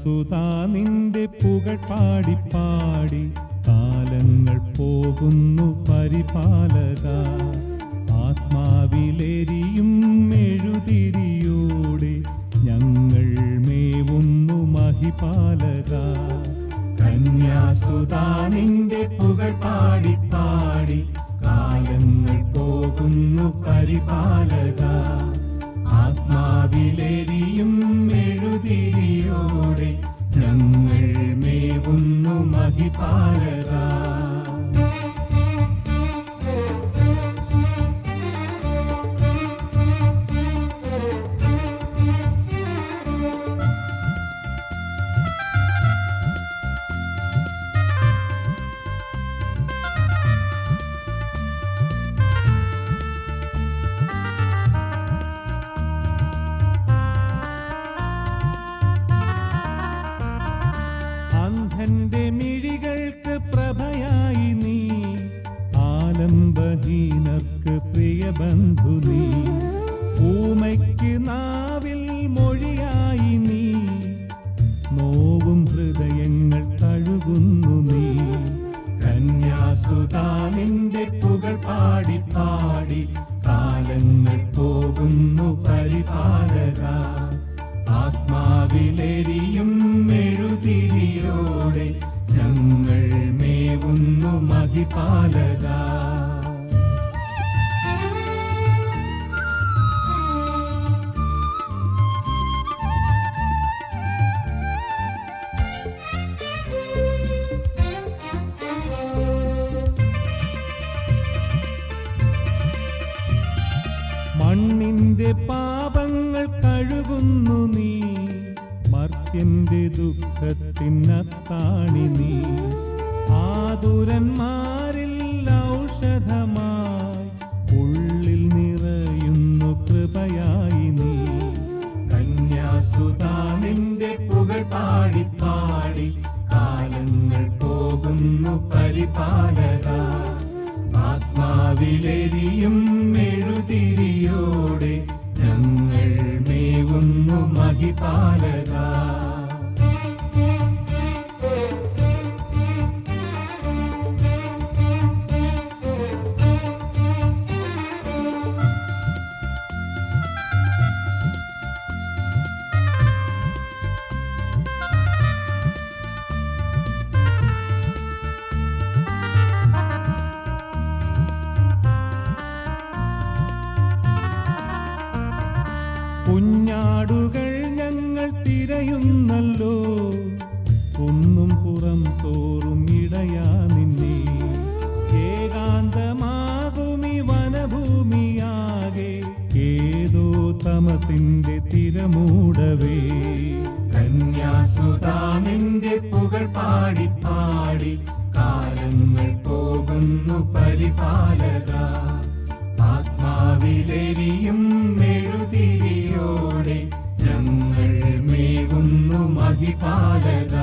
സുതാ നിന്റെ പുകൾ പാടി പാടി കാലങ്ങൾ പോകുന്നു പരിപാലക ആത്മാവിലെരിയും മെഴുതിരിയോടെ ഞങ്ങൾ മേവുന്നു മഹിപാലക കന്യാസുതാ നിന്റെ പുകൾ പാടി പാടി കാലങ്ങൾ പോകുന്നു പരിപാലക ആത്മാവിലെരിയും മെഴുതിരിയോടെ ഞങ്ങൾ മേവുന്നു മഹിപാലക അന്ധന്റെ മിഴികൾക്ക് പ്രഭയായി നീ ആലംബഹീനർക്ക് പ്രിയബന്ധു നീ ഊമയ്ക്ക് നാവിൽ മൊഴിയായി നീ നോവും ഹൃദയങ്ങൾ തഴുകുന്നു നീ കന്യാസുതാ നിന്റെ പുകൾ പാടി പാടി കാലങ്ങൾ പോകുന്നു പരിപാലക ആത്മാവിലെരിയും മെഴുതിരിയോടെ ഞങ്ങൾ മേവുന്നു മഹിപാലക മണ്ണിന്റെ പാപങ്ങൾ കഴുകുന്നു നീ മർത്യന്റെ ദുഃഖത്തിനത്താണി നീ ആതുരന്മാരിൽ ഔഷധമായി ഉള്ളിൽ നിറയുന്നു കൃപയായി നീ കന്യാസുതാ നിന്റെ പുകൾ പാടി പാടി കാലങ്ങൾ പോകുന്നു പരിപാലക ആത്മാവിലെരിയും മെഴുതിരിയോടെ ഞങ്ങൾ മേവുന്നു മഹിപാലക കുഞ്ഞാടുകൾ ഞങ്ങൾ തിരയുന്നല്ലോ കുന്നും പുറം തോറും ഇടയാ നിന്നെ ഏകാന്തമാകുമി വനഭൂമിയാകെ ഏതോ തമസിന്റെ തിരമൂടവേ കന്യാസുതാ നിന്റെ പുകൾ പാടി പാടി കാലങ്ങൾ പോകുന്നു പരിപാലക ആത്മാവിലെരിയും മെഴുതിരിയോടെ ഞങ്ങൾ മേവുന്നു മഹിപാലക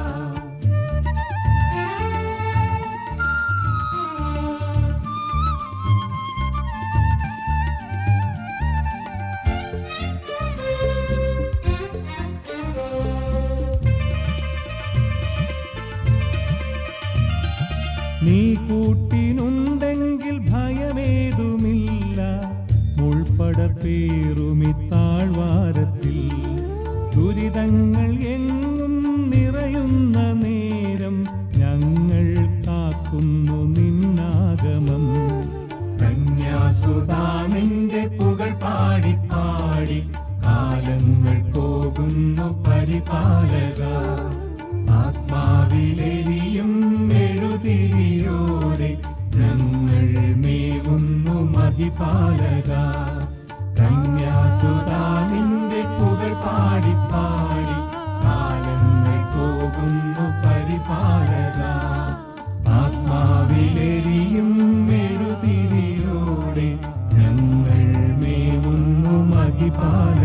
നീ കൂട്ടിനുണ്ടെങ്കിൽ ഭയമേതുമില്ല മുൾപ്പടർപ്പേറുമി താഴ്വാരത്തിൽ ദുരിതങ്ങൾ എങ്ങും നിറയുന്ന നേരം ഞങ്ങൾ കാക്കുന്നു നിന്നാഗമം കന്യാസുതാ നിന്റെ പുകൾ പാടി പാടി കാലങ്ങൾ പോകുന്നു പരിപാലക ആത്മാവിലെരിയും മെഴുതിരിയോടെ ഞങ്ങൾ മേവുന്നു മഹിപാലക കന്യാസുതാ നിന്റെ പുകൾ പാടി പാടി കാലങ്ങൾ പോകുന്നു പരിപാലക ആത്മാവിലെരിയും മെഴുതിരിയോടെ ഞങ്ങൾ മേവുന്നു മഹിപാലക